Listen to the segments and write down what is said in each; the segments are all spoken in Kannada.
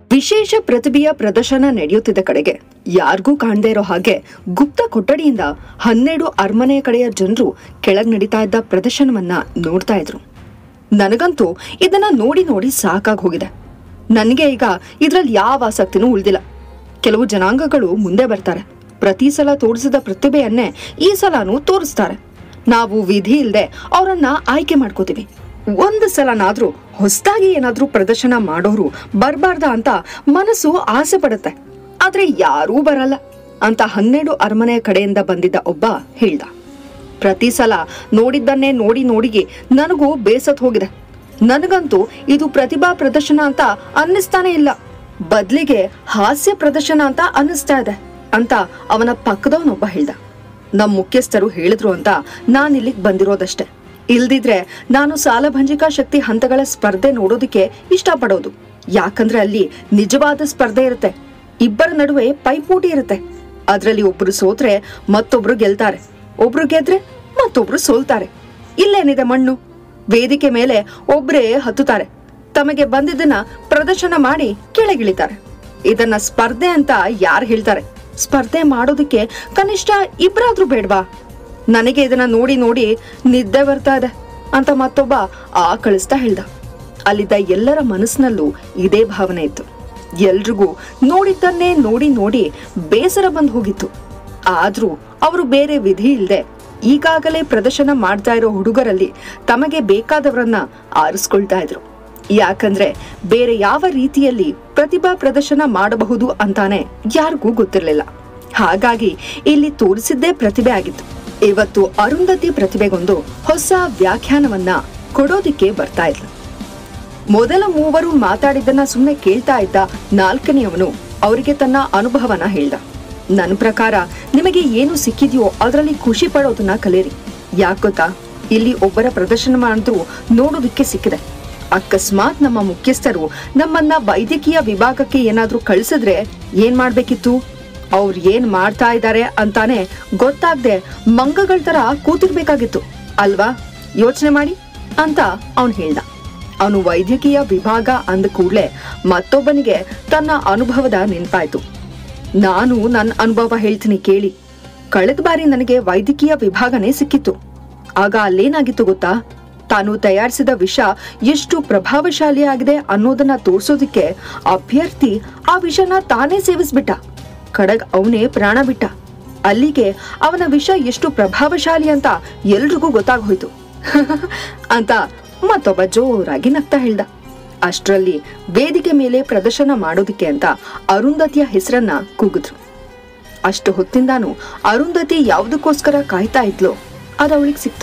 ವಿಶೇಷ ಪ್ರತಿಭೆಯ ಪ್ರದರ್ಶನ ನಡೆಯುತ್ತಿದ್ದ ಕಡೆಗೆ ಯಾರಿಗೂ ಕಾಣದೇ ಇರೋ ಹಾಗೆ ಗುಪ್ತ ಕೊಠಡಿಯಿಂದ ಹನ್ನೆರಡು ಅರಮನೆಯ ಕಡೆಯ ಜನರು ಕೆಳಗ್ ನಡೀತಾ ಇದ್ದ ಪ್ರದರ್ಶನವನ್ನ ನೋಡ್ತಾ ಇದ್ರು ನನಗಂತೂ ಇದನ್ನ ನೋಡಿ ನೋಡಿ ಸಾಕಾಗಿ ಹೋಗಿದೆ ನನಗೆ ಈಗ ಇದ್ರಲ್ಲಿ ಯಾವ ಆಸಕ್ತಿನೂ ಉಳ್ದಿಲ್ಲ ಕೆಲವು ಜನಾಂಗಗಳು ಮುಂದೆ ಬರ್ತಾರೆ ಪ್ರತಿ ಸಲ ತೋರಿಸಿದ ಪ್ರತಿಭೆಯನ್ನೇ ಈ ಸಲನೂ ತೋರಿಸ್ತಾರೆ ನಾವು ವಿಧಿ ಇಲ್ಲದೆ ಅವರನ್ನ ಆಯ್ಕೆ ಮಾಡ್ಕೋತೀವಿ ಒಂದು ಸಲನಾದ್ರೂ ಹೊಸದಾಗಿ ಏನಾದ್ರೂ ಪ್ರದರ್ಶನ ಮಾಡೋರು ಬರ್ಬಾರ್ದ ಅಂತ ಮನಸ್ಸು ಆಸೆ ಪಡುತ್ತೆ ಆದ್ರೆ ಯಾರೂ ಬರಲ್ಲ ಅಂತ ಹನ್ನೆರಡು ಅರಮನೆಯ ಕಡೆಯಿಂದ ಬಂದಿದ್ದ ಒಬ್ಬ ಹೇಳ್ದ ಪ್ರತಿ ಸಲ ನೋಡಿದ್ದನ್ನೇ ನೋಡಿ ನೋಡಿಗೆ ನನಗೂ ಬೇಸತ್ ಹೋಗಿದೆ ನನಗಂತೂ ಇದು ಪ್ರತಿಭಾ ಪ್ರದರ್ಶನ ಅಂತ ಅನ್ನಿಸ್ತಾನೆ ಇಲ್ಲ ಬದ್ಲಿಗೆ ಹಾಸ್ಯ ಪ್ರದರ್ಶನ ಅಂತ ಅನ್ನಿಸ್ತಾ ಇದೆ ಅಂತ ಅವನ ಪಕ್ಕದವನೊಬ್ಬ ಹೇಳ್ದ ನಮ್ ಮುಖ್ಯಸ್ಥರು ಹೇಳಿದ್ರು ಅಂತ ನಾನ್ ಇಲ್ಲಿಗ್ ಬಂದಿರೋದಷ್ಟೇ ಇಲ್ದಿದ್ರೆ ನಾನು ಸಾಲಭಂಜಿಕಾ ಶಕ್ತಿ ಹಂತಗಳ ಸ್ಪರ್ಧೆ ನೋಡೋದಕ್ಕೆ ಇಷ್ಟಪಡೋದು ಯಾಕಂದ್ರೆ ಅಲ್ಲಿ ನಿಜವಾದ ಸ್ಪರ್ಧೆ ಇರುತ್ತೆ ಇಬ್ಬರ ನಡುವೆ ಪೈಪೋಟಿ ಇರುತ್ತೆ ಅದ್ರಲ್ಲಿ ಒಬ್ರು ಸೋತ್ರೆ ಮತ್ತೊಬ್ರು ಗೆಲ್ತಾರೆ ಒಬ್ರು ಗೆದ್ರೆ ಮತ್ತೊಬ್ರು ಸೋಲ್ತಾರೆ ಇಲ್ಲೇನಿದೆ ಮಣ್ಣು ವೇದಿಕೆ ಮೇಲೆ ಒಬ್ರೇ ಹತ್ತುತ್ತಾರೆ ತಮಗೆ ಬಂದಿದ್ದನ್ನ ಪ್ರದರ್ಶನ ಮಾಡಿ ಕೆಳಗಿಳಿತಾರೆ ಇದನ್ನ ಸ್ಪರ್ಧೆ ಅಂತ ಯಾರು ಹೇಳ್ತಾರೆ ಸ್ಪರ್ಧೆ ಮಾಡೋದಕ್ಕೆ ಕನಿಷ್ಠ ಇಬ್ರಾದ್ರೂ ಬೇಡ್ವಾ ನನಗೆ ಇದನ್ನ ನೋಡಿ ನೋಡಿ ನಿದ್ದೆ ಬರ್ತಾ ಇದೆ ಅಂತ ಮತ್ತೊಬ್ಬ ಆ ಕಳಿಸ್ತಾ ಹೇಳ್ದ ಅಲ್ಲಿದ್ದ ಎಲ್ಲರ ಮನಸ್ಸಿನಲ್ಲೂ ಇದೇ ಭಾವನೆ ಇತ್ತು ಎಲ್ರಿಗೂ ನೋಡಿದ್ದನ್ನೇ ನೋಡಿ ನೋಡಿ ಬೇಸರ ಬಂದು ಹೋಗಿತ್ತು ಆದ್ರೂ ಅವರು ಬೇರೆ ವಿಧಿ ಇಲ್ಲದೆ ಈಗಾಗಲೇ ಪ್ರದರ್ಶನ ಮಾಡ್ತಾ ಇರೋ ಹುಡುಗರಲ್ಲಿ ತಮಗೆ ಬೇಕಾದವರನ್ನ ಆರಿಸ್ಕೊಳ್ತಾ ಇದ್ರು ಯಾಕಂದ್ರೆ ಬೇರೆ ಯಾವ ರೀತಿಯಲ್ಲಿ ಪ್ರತಿಭಾ ಪ್ರದರ್ಶನ ಮಾಡಬಹುದು ಅಂತಾನೆ ಯಾರಿಗೂ ಗೊತ್ತಿರಲಿಲ್ಲ ಹಾಗಾಗಿ ಇಲ್ಲಿ ತೋರಿಸಿದ್ದೇ ಪ್ರತಿಭೆ ಆಗಿತ್ತು ಇವತ್ತು ಅರುಂಧತಿ ಪ್ರತಿಭೆಗೊಂದು ಹೊಸ ವ್ಯಾಖ್ಯಾನವನ್ನ ಕೊಡೋದಿಕ್ಕೆ ಬರ್ತಾ ಇದ್ಲು ಮೊದಲ ಮೂವರು ಮಾತಾಡಿದ್ದನ್ನ ಸುಮ್ಮನೆ ಕೇಳ್ತಾ ಇದ್ದ ನಾಲ್ಕನೆಯವನು ಅವರಿಗೆ ತನ್ನ ಅನುಭವನ ಹೇಳ್ದ ನನ್ನ ಪ್ರಕಾರ ನಿಮಗೆ ಏನು ಸಿಕ್ಕಿದ್ಯೋ ಅದರಲ್ಲಿ ಖುಷಿ ಪಡೋದನ್ನ ಕಲೀರಿ ಯಾಕ್ ಗೊತ್ತಾ ಇಲ್ಲಿ ಒಬ್ಬರ ಪ್ರದರ್ಶನ ಮಾಡಿದ್ರು ನೋಡೋದಕ್ಕೆ ಸಿಕ್ಕಿದೆ ಅಕಸ್ಮಾತ್ ನಮ್ಮ ಮುಖ್ಯಸ್ಥರು ನಮ್ಮನ್ನ ವೈದ್ಯಕೀಯ ವಿಭಾಗಕ್ಕೆ ಏನಾದ್ರೂ ಕಳ್ಸಿದ್ರೆ ಏನ್ ಮಾಡ್ಬೇಕಿತ್ತು ಅವ್ರು ಏನ್ ಮಾಡ್ತಾ ಇದ್ದಾರೆ ಅಂತಾನೆ ಗೊತ್ತಾಗ್ದೆ ಮಂಗಗಳ ತರ ಕೂತಿರ್ಬೇಕಾಗಿತ್ತು ಅಲ್ವಾ ಯೋಚನೆ ಮಾಡಿ ಅಂತ ಅವನ್ ಹೇಳ್ದ ಅವನು ವೈದ್ಯಕೀಯ ವಿಭಾಗ ಅಂದ ಕೂಡ್ಲೆ ಮತ್ತೊಬ್ಬನಿಗೆ ತನ್ನ ಅನುಭವದ ನೆನ್ಪಾಯ್ತು ನಾನು ನನ್ನ ಅನುಭವ ಹೇಳ್ತೀನಿ ಕೇಳಿ ಕಳೆದ ಬಾರಿ ನನಗೆ ವೈದ್ಯಕೀಯ ವಿಭಾಗನೇ ಸಿಕ್ಕಿತ್ತು ಆಗ ಅಲ್ಲೇನಾಗಿತ್ತು ಗೊತ್ತಾ ತಾನು ತಯಾರಿಸಿದ ವಿಷ ಎಷ್ಟು ಪ್ರಭಾವಶಾಲಿಯಾಗಿದೆ ಅನ್ನೋದನ್ನ ತೋರ್ಸೋದಿಕ್ಕೆ ಅಭ್ಯರ್ಥಿ ಆ ವಿಷನ ತಾನೇ ಸೇವಿಸ್ಬಿಟ್ಟ ಕಡಗ್ ಅವನೇ ಪ್ರಾಣ ಬಿಟ್ಟ ಅಲ್ಲಿಗೆ ಅವನ ವಿಷ ಎಷ್ಟು ಪ್ರಭಾವಶಾಲಿ ಅಂತ ಎಲ್ರಿಗೂ ಗೊತ್ತಾಗೋಯ್ತು ಅಂತ ಮತ್ತೊಬ್ಬ ಜೋರಾಗಿ ನಗ್ತಾ ಹೇಳ್ದ ಅಷ್ಟ್ರಲ್ಲಿ ವೇದಿಕೆ ಮೇಲೆ ಪ್ರದರ್ಶನ ಮಾಡೋದಿಕ್ಕೆ ಅಂತ ಅರುಂಧತಿಯ ಹೆಸರನ್ನ ಕೂಗಿದ್ರು ಅಷ್ಟು ಹೊತ್ತಿಂದಾನು ಅರುಂಧತಿ ಯಾವುದಕ್ಕೋಸ್ಕರ ಕಾಯ್ತಾ ಇದ್ಲೋ ಅದು ಅವಳಿಗೆ ಸಿಕ್ತು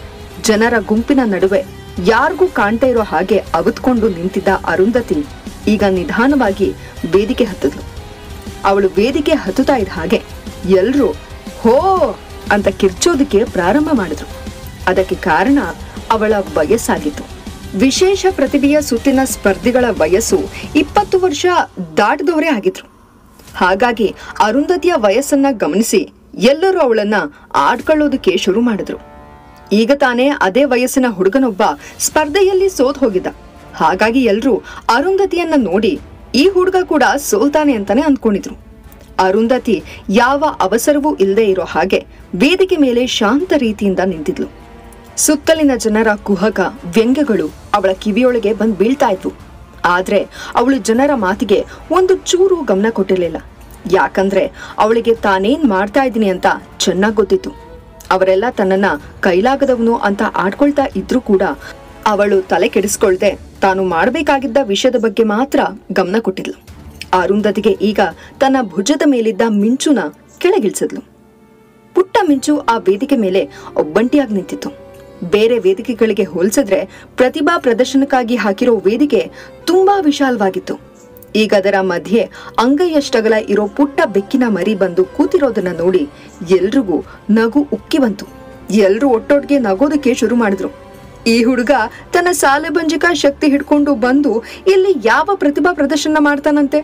ಜನರ ಗುಂಪಿನ ನಡುವೆ ಯಾರಿಗೂ ಕಾಣ್ತಾ ಇರೋ ಹಾಗೆ ಅವತ್ಕೊಂಡು ನಿಂತಿದ್ದ ಅರುಂಧತಿ ಈಗ ನಿಧಾನವಾಗಿ ವೇದಿಕೆ ಹತ್ತಿದ್ಲು ಅವಳು ವೇದಿಕೆ ಹತ್ತುತ್ತಾ ಇದ್ದ ಹಾಗೆ ಎಲ್ರೂ ಹೋ ಅಂತ ಕಿರ್ಚೋದಕ್ಕೆ ಪ್ರಾರಂಭ ಮಾಡಿದ್ರು ಅದಕ್ಕೆ ಕಾರಣ ಅವಳ ವಯಸ್ಸಾಗಿತ್ತು ವಿಶೇಷ ಪ್ರತಿಭೆಯ ಸುತ್ತಿನ ಸ್ಪರ್ಧಿಗಳ ವಯಸ್ಸು ಇಪ್ಪತ್ತು ವರ್ಷ ದಾಟದವರೇ ಆಗಿದ್ರು ಹಾಗಾಗಿ ಅರುಂಧತಿಯ ವಯಸ್ಸನ್ನ ಗಮನಿಸಿ ಎಲ್ಲರೂ ಅವಳನ್ನ ಆಡ್ಕೊಳ್ಳೋದಕ್ಕೆ ಶುರು ಮಾಡಿದ್ರು ಈಗ ತಾನೇ ಅದೇ ವಯಸ್ಸಿನ ಹುಡುಗನೊಬ್ಬ ಸ್ಪರ್ಧೆಯಲ್ಲಿ ಸೋತ್ ಹೋಗಿದ್ದ ಹಾಗಾಗಿ ಎಲ್ರೂ ಅರುಂಧತಿಯನ್ನ ನೋಡಿ ಈ ಹುಡುಗ ಕೂಡ ಸೋಲ್ತಾನೆ ಅಂತಾನೆ ಅಂದ್ಕೊಂಡಿದ್ರು ಅರುಂಧತಿ ಯಾವ ಅವಸರವೂ ಇಲ್ಲದೆ ಇರೋ ಹಾಗೆ ವೇದಿಕೆ ಮೇಲೆ ಶಾಂತ ರೀತಿಯಿಂದ ನಿಂತಿದ್ಲು ಸುತ್ತಲಿನ ಜನರ ಕುಹಕ ವ್ಯಂಗ್ಯಗಳು ಅವಳ ಕಿವಿಯೊಳಗೆ ಬಂದ್ ಬೀಳ್ತಾ ಇದ್ವು ಆದ್ರೆ ಅವಳು ಜನರ ಮಾತಿಗೆ ಒಂದು ಚೂರು ಗಮನ ಕೊಟ್ಟಿರ್ಲಿಲ್ಲ ಯಾಕಂದ್ರೆ ಅವಳಿಗೆ ತಾನೇನ್ ಮಾಡ್ತಾ ಇದ್ದೀನಿ ಅಂತ ಚೆನ್ನಾಗ್ ಗೊತ್ತಿತ್ತು ಅವರೆಲ್ಲ ತನ್ನನ್ನ ಕೈಲಾಗದವನು ಅಂತ ಆಡ್ಕೊಳ್ತಾ ಇದ್ರೂ ಕೂಡ ಅವಳು ತಲೆ ಕೆಡಿಸ್ಕೊಳ್ದೆ ತಾನು ಮಾಡಬೇಕಾಗಿದ್ದ ವಿಷಯದ ಬಗ್ಗೆ ಮಾತ್ರ ಗಮನ ಕೊಟ್ಟಿದ್ಲು ಅರುಂಧತಿಗೆ ಈಗ ತನ್ನ ಭುಜದ ಮೇಲಿದ್ದ ಮಿಂಚುನ ಕೆಳಗಿಳಿಸಿದ್ಲು ಪುಟ್ಟ ಮಿಂಚು ಆ ವೇದಿಕೆ ಮೇಲೆ ಒಬ್ಬಂಟಿಯಾಗಿ ನಿಂತಿತ್ತು ಬೇರೆ ವೇದಿಕೆಗಳಿಗೆ ಹೋಲಿಸಿದ್ರೆ ಪ್ರತಿಭಾ ಪ್ರದರ್ಶನಕ್ಕಾಗಿ ಹಾಕಿರೋ ವೇದಿಕೆ ತುಂಬಾ ವಿಶಾಲವಾಗಿತ್ತು ಈಗ ಅದರ ಮಧ್ಯೆ ಅಂಗೈಯಷ್ಟಗಲ ಇರೋ ಪುಟ್ಟ ಬೆಕ್ಕಿನ ಮರಿ ಬಂದು ಕೂತಿರೋದನ್ನ ನೋಡಿ ಎಲ್ರಿಗೂ ನಗು ಉಕ್ಕಿ ಬಂತು ಎಲ್ರೂ ಒಟ್ಟೊಟ್ಟಿಗೆ ನಗೋದಕ್ಕೆ ಶುರು ಮಾಡಿದ್ರು ಈ ಹುಡುಗ ತನ್ನ ಸಾಲಭಂಜಿಕ ಶಕ್ತಿ ಹಿಡ್ಕೊಂಡು ಬಂದು ಇಲ್ಲಿ ಯಾವ ಪ್ರತಿಭಾ ಪ್ರದರ್ಶನ ಮಾಡ್ತಾನಂತೆ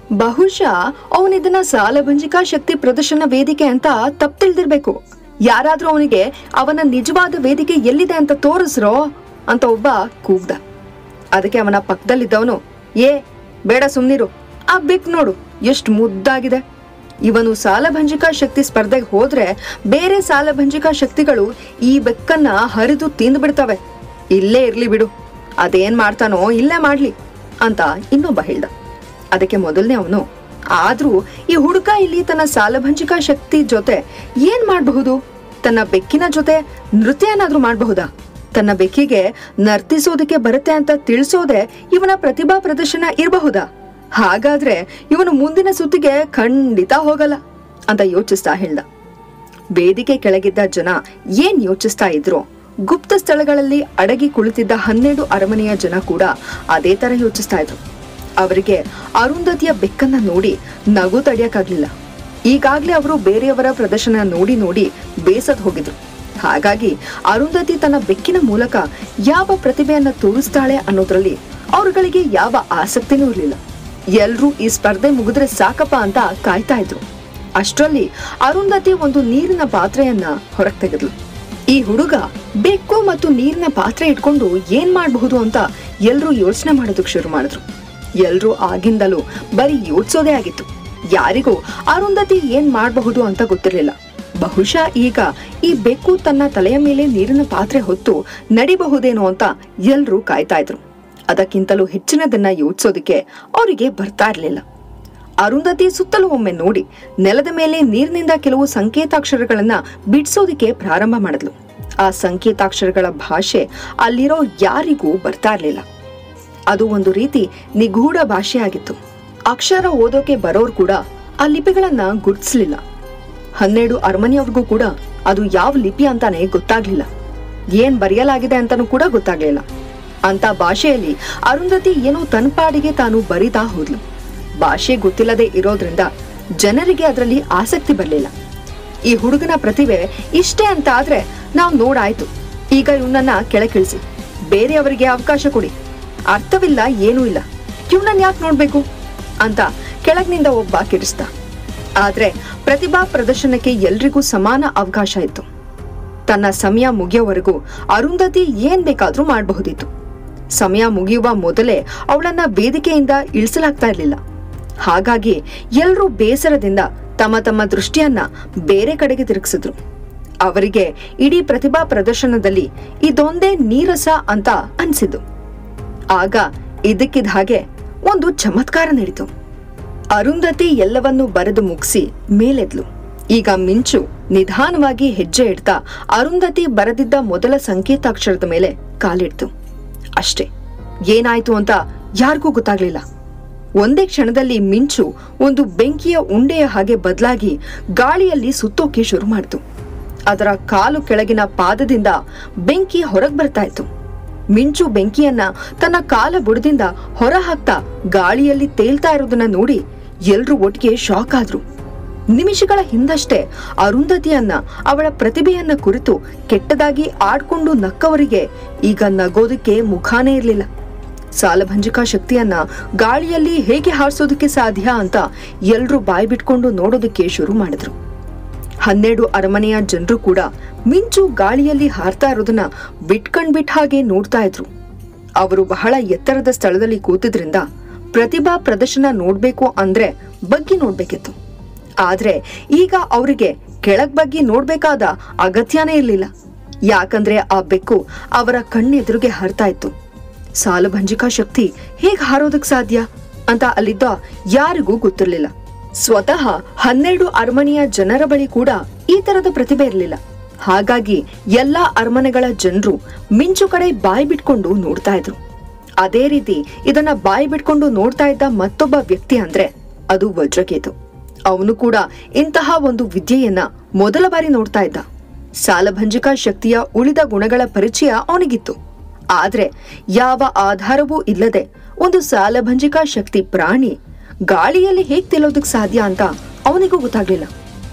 ಬಹುಶಃ ಅವನಿದನ್ನ ಸಾಲಭಂಜಿಕಾ ಶಕ್ತಿ ಪ್ರದರ್ಶನ ವೇದಿಕೆ ಅಂತ ತಪ್ಪು ತಿಳಿದಿರ್ಬೇಕು ಯಾರಾದ್ರೂ ಅವನಿಗೆ ಅವನ ನಿಜವಾದ ವೇದಿಕೆ ಎಲ್ಲಿದೆ ಅಂತ ತೋರಿಸ್ರೋ ಅಂತ ಒಬ್ಬ ಕೂಗ್ದ ಅದಕ್ಕೆ ಅವನ ಪಕ್ಕದಲ್ಲಿದ್ದವನು ಏ ಬೇಡ ಸುಮ್ನಿರು ಆ ಬೆಕ್ ನೋಡು ಎಷ್ಟು ಮುದ್ದಾಗಿದೆ ಇವನು ಸಾಲಭಂಜಿಕಾ ಶಕ್ತಿ ಸ್ಪರ್ಧೆಗೆ ಹೋದ್ರೆ ಬೇರೆ ಸಾಲಭಂಜಿಕಾ ಶಕ್ತಿಗಳು ಈ ಬೆಕ್ಕನ್ನ ಹರಿದು ತಿಂದು ಬಿಡ್ತವೆ ಇಲ್ಲೇ ಇರ್ಲಿ ಬಿಡು ಅದೇನ್ ಮಾಡ್ತಾನೋ ಇಲ್ಲೇ ಮಾಡ್ಲಿ ಅಂತ ಇನ್ನೊಬ್ಬ ಹೇಳ್ದ ಅದಕ್ಕೆ ಮೊದಲನೇ ಅವನು ಆದ್ರೂ ಈ ಹುಡುಗ ಇಲ್ಲಿ ತನ್ನ ಸಾಲಭಂಜಿಕಾ ಶಕ್ತಿ ಜೊತೆ ಏನ್ ಮಾಡಬಹುದು ತನ್ನ ಬೆಕ್ಕಿನ ಜೊತೆ ನೃತ್ಯ ಏನಾದ್ರೂ ಮಾಡಬಹುದಾ ತನ್ನ ಬೆಕ್ಕಿಗೆ ನರ್ತಿಸೋದಕ್ಕೆ ಬರುತ್ತೆ ಅಂತ ತಿಳಿಸೋದೆ ಇವನ ಪ್ರತಿಭಾ ಪ್ರದರ್ಶನ ಇರಬಹುದಾ ಹಾಗಾದ್ರೆ ಇವನು ಮುಂದಿನ ಸುತ್ತಿಗೆ ಖಂಡಿತ ಹೋಗಲ್ಲ ಅಂತ ಯೋಚಿಸ್ತಾ ಹೇಳ್ದ ವೇದಿಕೆ ಕೆಳಗಿದ್ದ ಜನ ಏನ್ ಯೋಚಿಸ್ತಾ ಇದ್ರು ಗುಪ್ತ ಸ್ಥಳಗಳಲ್ಲಿ ಅಡಗಿ ಕುಳಿತಿದ್ದ ಹನ್ನೆರಡು ಅರಮನೆಯ ಜನ ಕೂಡ ಅದೇ ತರ ಯೋಚಿಸ್ತಾ ಇದ್ರು ಅವರಿಗೆ ಅರುಂಧತಿಯ ಬೆಕ್ಕನ್ನ ನೋಡಿ ನಗು ತಡೆಯಕ್ಕಾಗ್ಲಿಲ್ಲ ಈಗಾಗ್ಲೇ ಅವರು ಬೇರೆಯವರ ಪ್ರದರ್ಶನ ನೋಡಿ ನೋಡಿ ಬೇಸದ್ ಹೋಗಿದ್ರು ಹಾಗಾಗಿ ಅರುಂಧತಿ ತನ್ನ ಬೆಕ್ಕಿನ ಮೂಲಕ ಯಾವ ಪ್ರತಿಭೆಯನ್ನ ತೋರಿಸ್ತಾಳೆ ಅನ್ನೋದ್ರಲ್ಲಿ ಅವರುಗಳಿಗೆ ಯಾವ ಆಸಕ್ತಿನೂ ಇರಲಿಲ್ಲ ಎಲ್ರೂ ಈ ಸ್ಪರ್ಧೆ ಮುಗಿದ್ರೆ ಸಾಕಪ್ಪ ಅಂತ ಕಾಯ್ತಾ ಇದ್ರು ಅಷ್ಟರಲ್ಲಿ ಅರುಂಧತಿ ಒಂದು ನೀರಿನ ಪಾತ್ರೆಯನ್ನ ಹೊರಗ್ ತೆಗೆದ್ಲು ಈ ಹುಡುಗ ಬೆಕ್ಕು ಮತ್ತು ನೀರಿನ ಪಾತ್ರೆ ಇಟ್ಕೊಂಡು ಏನ್ ಮಾಡಬಹುದು ಅಂತ ಎಲ್ರೂ ಯೋಚನೆ ಮಾಡೋದಕ್ಕೆ ಶುರು ಮಾಡಿದ್ರು ಎಲ್ರೂ ಆಗಿಂದಲೂ ಬರೀ ಯೋಚಿಸೋದೇ ಆಗಿತ್ತು ಯಾರಿಗೂ ಅರುಂಧತಿ ಏನ್ ಮಾಡಬಹುದು ಅಂತ ಗೊತ್ತಿರಲಿಲ್ಲ ಬಹುಶಃ ಈಗ ಈ ಬೆಕ್ಕು ತನ್ನ ತಲೆಯ ಮೇಲೆ ನೀರಿನ ಪಾತ್ರೆ ಹೊತ್ತು ನಡಿಬಹುದೇನೋ ಅಂತ ಎಲ್ರೂ ಕಾಯ್ತಾ ಇದ್ರು ಅದಕ್ಕಿಂತಲೂ ಹೆಚ್ಚಿನದನ್ನ ಯೋಚಿಸೋದಕ್ಕೆ ಅವರಿಗೆ ಬರ್ತಾ ಇರಲಿಲ್ಲ ಅರುಂಧತಿ ಸುತ್ತಲೂ ಒಮ್ಮೆ ನೋಡಿ ನೆಲದ ಮೇಲೆ ನೀರಿನಿಂದ ಕೆಲವು ಸಂಕೇತಾಕ್ಷರಗಳನ್ನ ಬಿಡಿಸೋದಕ್ಕೆ ಪ್ರಾರಂಭ ಮಾಡಿದ್ಲು ಆ ಸಂಕೇತಾಕ್ಷರಗಳ ಭಾಷೆ ಅಲ್ಲಿರೋ ಯಾರಿಗೂ ಬರ್ತಾ ಇರಲಿಲ್ಲ ಅದು ಒಂದು ರೀತಿ ನಿಗೂಢ ಭಾಷೆ ಆಗಿತ್ತು ಅಕ್ಷರ ಓದೋಕೆ ಬರೋರು ಕೂಡ ಆ ಲಿಪಿಗಳನ್ನ ಗುರ್ತಿಸ್ಲಿಲ್ಲ ಹನ್ನೆರಡು ಅರಮನೆಯವ್ರಿಗೂ ಕೂಡ ಅದು ಯಾವ ಲಿಪಿ ಅಂತಾನೆ ಗೊತ್ತಾಗ್ಲಿಲ್ಲ ಏನ್ ಬರೆಯಲಾಗಿದೆ ಅಂತಾನೂ ಕೂಡ ಗೊತ್ತಾಗ್ಲಿಲ್ಲ ಅಂತ ಭಾಷೆಯಲ್ಲಿ ಅರುಂಧತಿ ಏನೋ ತನ್ಪಾಡಿಗೆ ತಾನು ಬರಿತಾ ಹೋದ್ಲು ಭಾಷೆ ಗೊತ್ತಿಲ್ಲದೆ ಇರೋದ್ರಿಂದ ಜನರಿಗೆ ಅದರಲ್ಲಿ ಆಸಕ್ತಿ ಬರಲಿಲ್ಲ ಈ ಹುಡುಗನ ಪ್ರತಿಭೆ ಇಷ್ಟೇ ಅಂತ ಆದ್ರೆ ನಾವು ನೋಡಾಯ್ತು ಈಗ ಇವನನ್ನ ಕೆಳಕಿಳಿಸಿ ಬೇರೆಯವರಿಗೆ ಅವಕಾಶ ಕೊಡಿ ಅರ್ಥವಿಲ್ಲ ಏನೂ ಇಲ್ಲ ಇವನನ್ನ ಯಾಕೆ ನೋಡ್ಬೇಕು ಅಂತ ಕೆಳಗಿನಿಂದ ಒಬ್ಬ ಕಿರಿಸ್ದ ಆದ್ರೆ ಪ್ರತಿಭಾ ಪ್ರದರ್ಶನಕ್ಕೆ ಎಲ್ರಿಗೂ ಸಮಾನ ಅವಕಾಶ ಇತ್ತು ತನ್ನ ಸಮಯ ಮುಗಿಯೋವರೆಗೂ ಅರುಂಧತಿ ಏನ್ ಬೇಕಾದ್ರೂ ಮಾಡಬಹುದಿತ್ತು ಸಮಯ ಮುಗಿಯುವ ಮೊದಲೇ ಅವಳನ್ನ ವೇದಿಕೆಯಿಂದ ಇಳಿಸಲಾಗ್ತಾ ಇರಲಿಲ್ಲ ಹಾಗಾಗಿ ಎಲ್ರೂ ಬೇಸರದಿಂದ ತಮ್ಮ ತಮ್ಮ ದೃಷ್ಟಿಯನ್ನ ಬೇರೆ ಕಡೆಗೆ ತಿರುಗಿಸಿದ್ರು ಅವರಿಗೆ ಇಡೀ ಪ್ರತಿಭಾ ಪ್ರದರ್ಶನದಲ್ಲಿ ಇದೊಂದೇ ನೀರಸ ಅಂತ ಅನ್ಸಿದ್ದು ಆಗ ಇದಕ್ಕಿದ ಹಾಗೆ ಒಂದು ಚಮತ್ಕಾರ ನಡೀತು ಅರುಂಧತಿ ಎಲ್ಲವನ್ನೂ ಬರೆದು ಮುಗಿಸಿ ಮೇಲೆದ್ಲು ಈಗ ಮಿಂಚು ನಿಧಾನವಾಗಿ ಹೆಜ್ಜೆ ಇಡ್ತಾ ಅರುಂಧತಿ ಬರೆದಿದ್ದ ಮೊದಲ ಸಂಕೇತಾಕ್ಷರದ ಮೇಲೆ ಕಾಲಿಡ್ತು ಅಷ್ಟೇ ಏನಾಯ್ತು ಅಂತ ಯಾರಿಗೂ ಗೊತ್ತಾಗ್ಲಿಲ್ಲ ಒಂದೇ ಕ್ಷಣದಲ್ಲಿ ಮಿಂಚು ಒಂದು ಬೆಂಕಿಯ ಉಂಡೆಯ ಹಾಗೆ ಬದಲಾಗಿ ಗಾಳಿಯಲ್ಲಿ ಸುತ್ತೋಕೆ ಶುರು ಮಾಡಿತು ಅದರ ಕಾಲು ಕೆಳಗಿನ ಪಾದದಿಂದ ಬೆಂಕಿ ಹೊರಗ್ ಬರ್ತಾ ಇತ್ತು ಮಿಂಚು ಬೆಂಕಿಯನ್ನ ತನ್ನ ಕಾಲ ಬುಡದಿಂದ ಹೊರ ಹಾಕ್ತಾ ಗಾಳಿಯಲ್ಲಿ ತೇಲ್ತಾ ಇರೋದನ್ನ ನೋಡಿ ಎಲ್ರೂ ಒಟ್ಟಿಗೆ ಶಾಕ್ ಆದ್ರು ನಿಮಿಷಗಳ ಹಿಂದಷ್ಟೇ ಅರುಂಧತಿಯನ್ನ ಅವಳ ಪ್ರತಿಭೆಯನ್ನ ಕುರಿತು ಕೆಟ್ಟದಾಗಿ ಆಡ್ಕೊಂಡು ನಕ್ಕವರಿಗೆ ಈಗ ನಗೋದಕ್ಕೆ ಮುಖಾನೇ ಇರಲಿಲ್ಲ ಸಾಲಭಂಜಿಕಾ ಶಕ್ತಿಯನ್ನ ಗಾಳಿಯಲ್ಲಿ ಹೇಗೆ ಹಾರಿಸೋದಕ್ಕೆ ಸಾಧ್ಯ ಅಂತ ಎಲ್ರೂ ಬಾಯಿ ಬಿಟ್ಕೊಂಡು ನೋಡೋದಕ್ಕೆ ಶುರು ಮಾಡಿದ್ರು ಹನ್ನೆರಡು ಅರಮನೆಯ ಜನರು ಕೂಡ ಮಿಂಚು ಗಾಳಿಯಲ್ಲಿ ಹಾರ್ತಾ ಇರೋದನ್ನ ಬಿಟ್ಕಂಡ್ ಬಿಟ್ಟ ಹಾಗೆ ನೋಡ್ತಾ ಇದ್ರು ಅವರು ಬಹಳ ಎತ್ತರದ ಸ್ಥಳದಲ್ಲಿ ಕೂತಿದ್ರಿಂದ ಪ್ರತಿಭಾ ಪ್ರದರ್ಶನ ನೋಡ್ಬೇಕು ಅಂದ್ರೆ ಬಗ್ಗಿ ನೋಡ್ಬೇಕಿತ್ತು ಆದ್ರೆ ಈಗ ಅವರಿಗೆ ಕೆಳಗ್ ಬಗ್ಗಿ ನೋಡ್ಬೇಕಾದ ಅಗತ್ಯನೇ ಇರ್ಲಿಲ್ಲ ಯಾಕಂದ್ರೆ ಆ ಬೆಕ್ಕು ಅವರ ಕಣ್ಣೆದುರಿಗೆ ಹರ್ತಾ ಇತ್ತು ಸಾಲಭಂಜಿಕಾ ಶಕ್ತಿ ಹೇಗ್ ಹಾರೋದಕ್ ಸಾಧ್ಯ ಅಂತ ಅಲ್ಲಿದ್ದ ಯಾರಿಗೂ ಗೊತ್ತಿರ್ಲಿಲ್ಲ ಸ್ವತಃ ಹನ್ನೆರಡು ಅರಮನೆಯ ಜನರ ಬಳಿ ಕೂಡ ಈ ತರದ ಪ್ರತಿಭೆ ಇರಲಿಲ್ಲ ಹಾಗಾಗಿ ಎಲ್ಲಾ ಅರಮನೆಗಳ ಜನರು ಮಿಂಚು ಕಡೆ ಬಾಯಿ ಬಿಟ್ಕೊಂಡು ನೋಡ್ತಾ ಇದ್ರು ಅದೇ ರೀತಿ ಇದನ್ನ ಬಾಯಿ ಬಿಟ್ಕೊಂಡು ನೋಡ್ತಾ ಇದ್ದ ಮತ್ತೊಬ್ಬ ವ್ಯಕ್ತಿ ಅಂದ್ರೆ ಅದು ವಜ್ರಕೇತು ಅವನು ಕೂಡ ಇಂತಹ ಒಂದು ವಿದ್ಯೆಯನ್ನ ಮೊದಲ ಬಾರಿ ನೋಡ್ತಾ ಇದ್ದ ಸಾಲಭಂಜಿಕಾ ಶಕ್ತಿಯ ಉಳಿದ ಗುಣಗಳ ಪರಿಚಯ ಅವನಿಗಿತ್ತು ಆದ್ರೆ ಯಾವ ಆಧಾರವೂ ಇಲ್ಲದೆ ಒಂದು ಸಾಲಭಂಜಿಕಾ ಶಕ್ತಿ ಪ್ರಾಣಿ ಗಾಳಿಯಲ್ಲಿ ಹೇಗ್ ತೇಲೋದಕ್ ಸಾಧ್ಯ ಅಂತ ಅವನಿಗೂ ಗೊತ್ತಾಗ್ಲಿಲ್ಲ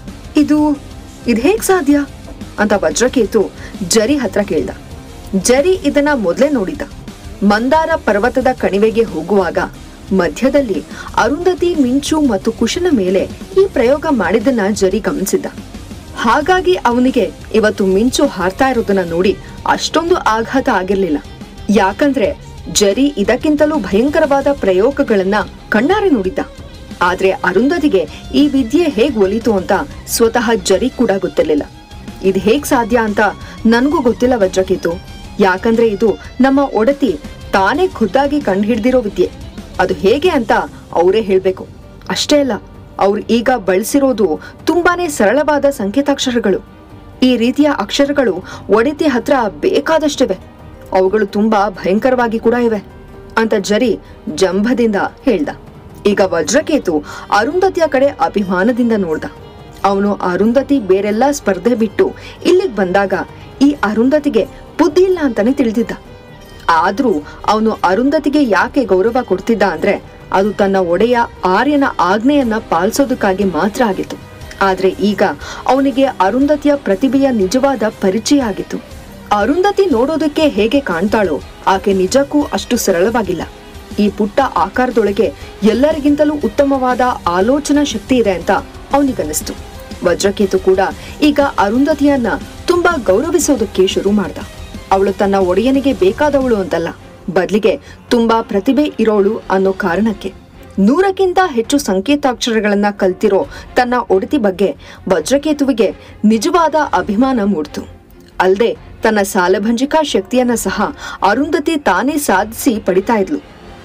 ಇದು ಇದು ಹೇಗ್ ಸಾಧ್ಯ ಅಂತ ವಜ್ರಕೇತು ಜರಿ ಹತ್ರ ಕೇಳ್ದ ಜರಿ ಇದನ್ನ ಮೊದ್ಲೇ ನೋಡಿದ್ದ ಮಂದಾರ ಪರ್ವತದ ಕಣಿವೆಗೆ ಹೋಗುವಾಗ ಮಧ್ಯದಲ್ಲಿ ಅರುಂಧತಿ ಮಿಂಚು ಮತ್ತು ಕುಶನ ಮೇಲೆ ಈ ಪ್ರಯೋಗ ಮಾಡಿದ್ದನ್ನ ಜರಿ ಗಮನಿಸಿದ್ದ ಹಾಗಾಗಿ ಅವನಿಗೆ ಇವತ್ತು ಮಿಂಚು ಹಾರ್ತಾ ಇರೋದನ್ನ ನೋಡಿ ಅಷ್ಟೊಂದು ಆಘಾತ ಆಗಿರ್ಲಿಲ್ಲ ಯಾಕಂದ್ರೆ ಜರಿ ಇದಕ್ಕಿಂತಲೂ ಭಯಂಕರವಾದ ಪ್ರಯೋಗಗಳನ್ನ ಕಣ್ಣಾರೆ ನೋಡಿದ್ದ ಆದ್ರೆ ಅರುಂಧತಿಗೆ ಈ ವಿದ್ಯೆ ಹೇಗ್ ಒಲಿತು ಅಂತ ಸ್ವತಃ ಜರಿ ಕೂಡ ಗೊತ್ತಿರ್ಲಿಲ್ಲ ಇದು ಹೇಗ್ ಸಾಧ್ಯ ಅಂತ ನನ್ಗೂ ಗೊತ್ತಿಲ್ಲ ವಜ್ರಕೇತು ಯಾಕಂದ್ರೆ ಇದು ನಮ್ಮ ಒಡತಿ ತಾನೇ ಖುದ್ದಾಗಿ ಕಂಡುಹಿಡ್ದಿರೋ ವಿದ್ಯೆ ಅದು ಹೇಗೆ ಅಂತ ಅವರೇ ಹೇಳ್ಬೇಕು ಅಷ್ಟೇ ಅಲ್ಲ ಅವ್ರು ಈಗ ಬಳಸಿರೋದು ತುಂಬಾನೇ ಸರಳವಾದ ಸಂಕೇತಾಕ್ಷರಗಳು ಈ ರೀತಿಯ ಅಕ್ಷರಗಳು ಒಡತಿ ಹತ್ರ ಬೇಕಾದಷ್ಟಿವೆ ಅವುಗಳು ತುಂಬಾ ಭಯಂಕರವಾಗಿ ಕೂಡ ಇವೆ ಅಂತ ಜರಿ ಜಂಭದಿಂದ ಹೇಳ್ದ ಈಗ ವಜ್ರಕೇತು ಅರುಂಧತಿಯ ಕಡೆ ಅಭಿಮಾನದಿಂದ ನೋಡ್ದ ಅವನು ಅರುಂಧತಿ ಬೇರೆಲ್ಲ ಸ್ಪರ್ಧೆ ಬಿಟ್ಟು ಇಲ್ಲಿಗ್ ಬಂದಾಗ ಈ ಅರುಂಧತಿಗೆ ಬುದ್ಧಿ ಇಲ್ಲ ಅಂತಾನೆ ತಿಳಿದಿದ್ದ ಆದ್ರೂ ಅವನು ಅರುಂಧತಿಗೆ ಯಾಕೆ ಗೌರವ ಕೊಡ್ತಿದ್ದ ಅಂದ್ರೆ ಅದು ತನ್ನ ಒಡೆಯ ಆರ್ಯನ ಆಜ್ಞೆಯನ್ನ ಪಾಲಿಸೋದಕ್ಕಾಗಿ ಮಾತ್ರ ಆಗಿತ್ತು ಆದ್ರೆ ಈಗ ಅವನಿಗೆ ಅರುಂಧತಿಯ ಪ್ರತಿಭೆಯ ನಿಜವಾದ ಪರಿಚಯ ಆಗಿತ್ತು ಅರುಂಧತಿ ನೋಡೋದಕ್ಕೆ ಹೇಗೆ ಕಾಣ್ತಾಳೋ ಆಕೆ ನಿಜಕ್ಕೂ ಅಷ್ಟು ಸರಳವಾಗಿಲ್ಲ ಈ ಪುಟ್ಟ ಆಕಾರದೊಳಗೆ ಎಲ್ಲರಿಗಿಂತಲೂ ಉತ್ತಮವಾದ ಆಲೋಚನಾ ಶಕ್ತಿ ಇದೆ ಅಂತ ಅವನಿಗನ್ನಿಸ್ತು ವಜ್ರಕೇತು ಕೂಡ ಈಗ ಅರುಂಧತಿಯನ್ನ ತುಂಬಾ ಗೌರವಿಸೋದಕ್ಕೆ ಶುರು ಮಾಡ್ದ ಅವಳು ತನ್ನ ಒಡೆಯನಿಗೆ ಬೇಕಾದವಳು ಅಂತಲ್ಲ ಬದ್ಲಿಗೆ ತುಂಬಾ ಪ್ರತಿಭೆ ಇರೋಳು ಅನ್ನೋ ಕಾರಣಕ್ಕೆ ನೂರಕ್ಕಿಂತ ಹೆಚ್ಚು ಸಂಕೇತಾಕ್ಷರಗಳನ್ನ ಕಲ್ತಿರೋ ತನ್ನ ಒಡತಿ ಬಗ್ಗೆ ವಜ್ರಕೇತುವಿಗೆ ನಿಜವಾದ ಅಭಿಮಾನ ಮೂಡ್ತು ಅಲ್ಲದೆ ತನ್ನ ಸಾಲಭಂಜಿಕಾ ಶಕ್ತಿಯನ್ನ ಸಹ ಅರುಂಧತಿ ತಾನೇ ಸಾಧಿಸಿ ಪಡಿತಾ ಇದ್ಲು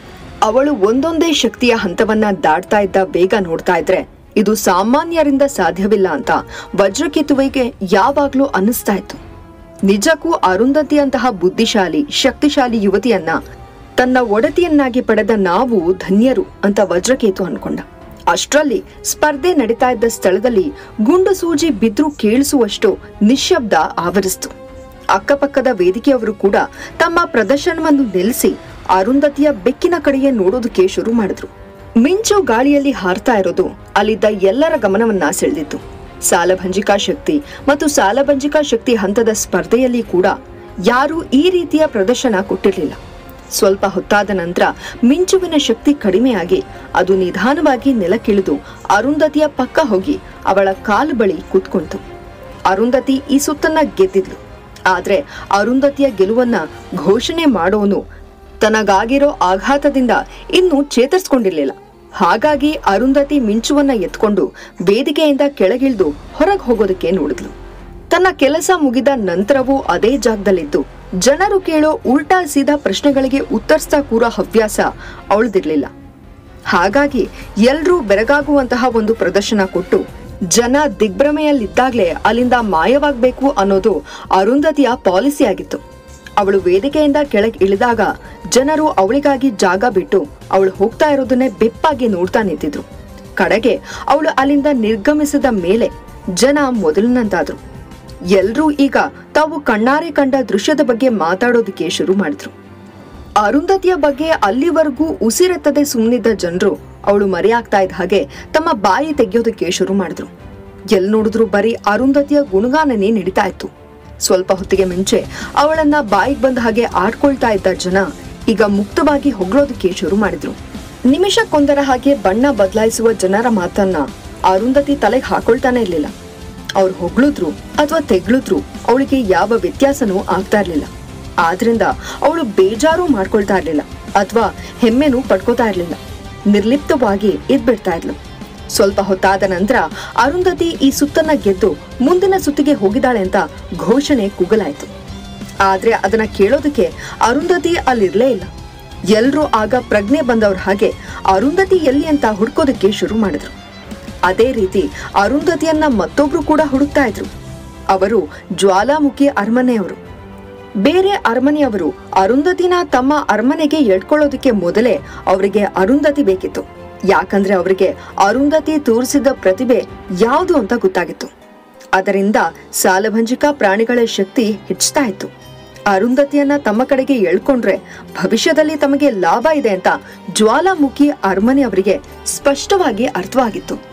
ಅವಳು ಒಂದೊಂದೇ ಶಕ್ತಿಯ ಹಂತವನ್ನ ದಾಟ್ತಾ ಇದ್ದ ವೇಗ ನೋಡ್ತಾ ಇದ್ರೆ ಇದು ಸಾಮಾನ್ಯರಿಂದ ಸಾಧ್ಯವಿಲ್ಲ ಅಂತ ವಜ್ರಕೇತುವಿಗೆ ಯಾವಾಗ್ಲೂ ಅನ್ನಿಸ್ತಾ ಇತ್ತು ನಿಜಕ್ಕೂ ಅರುಂಧತಿಯಂತಹ ಬುದ್ಧಿಶಾಲಿ ಶಕ್ತಿಶಾಲಿ ಯುವತಿಯನ್ನ ತನ್ನ ಒಡತಿಯನ್ನಾಗಿ ಪಡೆದ ನಾವು ಧನ್ಯರು ಅಂತ ವಜ್ರಕೇತು ಅನ್ಕೊಂಡ ಅಷ್ಟ್ರಲ್ಲಿ ಸ್ಪರ್ಧೆ ನಡೀತಾ ಇದ್ದ ಸ್ಥಳದಲ್ಲಿ ಗುಂಡು ಸೂಜಿ ಬಿದ್ರು ಕೇಳಿಸುವಷ್ಟು ನಿಶ್ಶಬ್ದ ಆವರಿಸ್ತು ಅಕ್ಕಪಕ್ಕದ ವೇದಿಕೆಯವರು ಕೂಡ ತಮ್ಮ ಪ್ರದರ್ಶನವನ್ನು ನಿಲ್ಲಿಸಿ ಅರುಂಧತಿಯ ಬೆಕ್ಕಿನ ಕಡೆಯೇ ನೋಡೋದಕ್ಕೆ ಶುರು ಮಾಡಿದ್ರು ಮಿಂಚು ಗಾಳಿಯಲ್ಲಿ ಹಾರ್ತಾ ಇರೋದು ಅಲ್ಲಿದ್ದ ಎಲ್ಲರ ಗಮನವನ್ನ ಸೆಳೆದಿತ್ತು ಸಾಲಭಂಜಿಕಾ ಶಕ್ತಿ ಮತ್ತು ಸಾಲಭಂಜಿಕಾ ಶಕ್ತಿ ಹಂತದ ಸ್ಪರ್ಧೆಯಲ್ಲಿ ಕೂಡ ಯಾರೂ ಈ ರೀತಿಯ ಪ್ರದರ್ಶನ ಕೊಟ್ಟಿರಲಿಲ್ಲ ಸ್ವಲ್ಪ ಹೊತ್ತಾದ ನಂತರ ಮಿಂಚುವಿನ ಶಕ್ತಿ ಕಡಿಮೆಯಾಗಿ ಅದು ನಿಧಾನವಾಗಿ ನೆಲಕ್ಕಿಳಿದು ಅರುಂಧತಿಯ ಪಕ್ಕ ಹೋಗಿ ಅವಳ ಕಾಲು ಬಳಿ ಕೂತ್ಕೊಂತು ಅರುಂಧತಿ ಈ ಸುತ್ತನ್ನ ಗೆದ್ದಿದ್ಲು ಆದ್ರೆ ಅರುಂಧತಿಯ ಗೆಲುವನ್ನ ಘೋಷಣೆ ಮಾಡೋನು ತನಗಾಗಿರೋ ಆಘಾತದಿಂದ ಇನ್ನೂ ಚೇತರಿಸ್ಕೊಂಡಿರ್ಲಿಲ್ಲ ಹಾಗಾಗಿ ಅರುಂಧತಿ ಮಿಂಚುವನ್ನ ಎತ್ಕೊಂಡು ವೇದಿಕೆಯಿಂದ ಕೆಳಗಿಳಿದು ಹೊರಗೆ ಹೋಗೋದಕ್ಕೆ ನೋಡಿದ್ಲು ತನ್ನ ಕೆಲಸ ಮುಗಿದ ನಂತರವೂ ಅದೇ ಜಾಗದಲ್ಲಿದ್ದು ಜನರು ಕೇಳೋ ಉಲ್ಟಾ ಸೀದಾ ಪ್ರಶ್ನೆಗಳಿಗೆ ಉತ್ತರಿಸ್ತಾ ಕೂರೋ ಹವ್ಯಾಸ ಅವಳದಿರ್ಲಿಲ್ಲ ಹಾಗಾಗಿ ಎಲ್ರೂ ಬೆರಗಾಗುವಂತಹ ಒಂದು ಪ್ರದರ್ಶನ ಕೊಟ್ಟು ಜನ ದಿಗ್ಭ್ರಮೆಯಲ್ಲಿದ್ದಾಗ್ಲೇ ಅಲ್ಲಿಂದ ಮಾಯವಾಗ್ಬೇಕು ಅನ್ನೋದು ಅರುಂಧತಿಯ ಪಾಲಿಸಿ ಆಗಿತ್ತು ಅವಳು ವೇದಿಕೆಯಿಂದ ಕೆಳಗೆ ಇಳಿದಾಗ ಜನರು ಅವಳಿಗಾಗಿ ಜಾಗ ಬಿಟ್ಟು ಅವಳು ಹೋಗ್ತಾ ಇರೋದನ್ನೇ ಬೆಪ್ಪಾಗಿ ನೋಡ್ತಾ ನಿಂತಿದ್ರು ಕಡೆಗೆ ಅವಳು ಅಲ್ಲಿಂದ ನಿರ್ಗಮಿಸಿದ ಮೇಲೆ ಜನ ಮೊದಲಿನಂತಾದ್ರು ಎಲ್ರೂ ಈಗ ತಾವು ಕಣ್ಣಾರೆ ಕಂಡ ದೃಶ್ಯದ ಬಗ್ಗೆ ಮಾತಾಡೋದಕ್ಕೆ ಶುರು ಮಾಡಿದ್ರು ಅರುಂಧತಿಯ ಬಗ್ಗೆ ಅಲ್ಲಿವರೆಗೂ ಉಸಿರೆತ್ತದೆ ಸುಮ್ಮನಿದ್ದ ಜನರು ಅವಳು ಮರೆಯಾಗ್ತಾ ಇದ್ದ ಹಾಗೆ ತಮ್ಮ ಬಾಯಿ ತೆಗೆಯೋದಕ್ಕೆ ಶುರು ಮಾಡಿದ್ರು ಎಲ್ ನೋಡಿದ್ರು ಬರೀ ಅರುಂಧತಿಯ ಗುಣಗಾನನೇ ನಡೀತಾ ಇತ್ತು ಸ್ವಲ್ಪ ಹೊತ್ತಿಗೆ ಮುಂಚೆ ಅವಳನ್ನ ಬಾಯಿಗೆ ಬಂದ ಹಾಗೆ ಆಡ್ಕೊಳ್ತಾ ಇದ್ದ ಜನ ಈಗ ಮುಕ್ತವಾಗಿ ಹೊಗಳೋದಕ್ಕೆ ಶುರು ಮಾಡಿದ್ರು ನಿಮಿಷಕ್ಕೊಂದರ ಹಾಗೆ ಬಣ್ಣ ಬದಲಾಯಿಸುವ ಜನರ ಮಾತನ್ನ ಅರುಂಧತಿ ತಲೆಗೆ ಹಾಕೊಳ್ತಾನೆ ಇರ್ಲಿಲ್ಲ ಅವ್ರು ಹೊಗಳಿದ್ರು ಅಥವಾ ತೆಗಳಿದ್ರು ಅವಳಿಗೆ ಯಾವ ವ್ಯತ್ಯಾಸನೂ ಆಗ್ತಾ ಇರ್ಲಿಲ್ಲ ಆದ್ರಿಂದ ಅವಳು ಬೇಜಾರು ಮಾಡ್ಕೊಳ್ತಾ ಇರ್ಲಿಲ್ಲ ಅಥವಾ ಹೆಮ್ಮೆನೂ ಪಡ್ಕೋತಾ ಇರ್ಲಿಲ್ಲ ನಿರ್ಲಿಪ್ತವಾಗಿ ಇದ್ಬಿಡ್ತಾ ಇದ್ಲು ಸ್ವಲ್ಪ ಹೊತ್ತಾದ ನಂತರ ಅರುಂಧತಿ ಈ ಸುತ್ತನ್ನ ಗೆದ್ದು ಮುಂದಿನ ಸುತ್ತಿಗೆ ಹೋಗಿದ್ದಾಳೆ ಅಂತ ಘೋಷಣೆ ಕೂಗಲಾಯ್ತು ಆದ್ರೆ ಅದನ್ನ ಕೇಳೋದಕ್ಕೆ ಅರುಂಧತಿ ಅಲ್ಲಿರ್ಲೇ ಇಲ್ಲ ಎಲ್ರೂ ಆಗ ಪ್ರಜ್ಞೆ ಬಂದವ್ರ ಹಾಗೆ ಅರುಂಧತಿ ಎಲ್ಲಿ ಅಂತ ಹುಡ್ಕೋದಕ್ಕೆ ಶುರು ಮಾಡಿದ್ರು ಅದೇ ರೀತಿ ಅರುಂಧತಿಯನ್ನ ಮತ್ತೊಬ್ರು ಕೂಡ ಹುಡುಕ್ತಾ ಇದ್ರು ಅವರು ಜ್ವಾಲಾಮುಖಿ ಅರಮನೆಯವರು ಬೇರೆ ಅರಮನೆಯವರು ಅರುಂಧತಿನ ತಮ್ಮ ಅರಮನೆಗೆ ಎಳ್ಕೊಳ್ಳೋದಕ್ಕೆ ಮೊದಲೇ ಅವರಿಗೆ ಅರುಂಧತಿ ಬೇಕಿತ್ತು ಯಾಕಂದ್ರೆ ಅವರಿಗೆ ಅರುಂಧತಿ ತೋರಿಸಿದ ಪ್ರತಿಭೆ ಯಾವುದು ಅಂತ ಗೊತ್ತಾಗಿತ್ತು ಅದರಿಂದ ಸಾಲಭಂಜಿಕ ಪ್ರಾಣಿಗಳ ಶಕ್ತಿ ಹೆಚ್ಚುತ್ತಾ ಇತ್ತು ಅರುಂಧತಿಯನ್ನ ತಮ್ಮ ಕಡೆಗೆ ಎಳ್ಕೊಂಡ್ರೆ ಭವಿಷ್ಯದಲ್ಲಿ ತಮಗೆ ಲಾಭ ಇದೆ ಅಂತ ಜ್ವಾಲಾಮುಖಿ ಅರಮನೆಯವರಿಗೆ ಸ್ಪಷ್ಟವಾಗಿ ಅರ್ಥವಾಗಿತ್ತು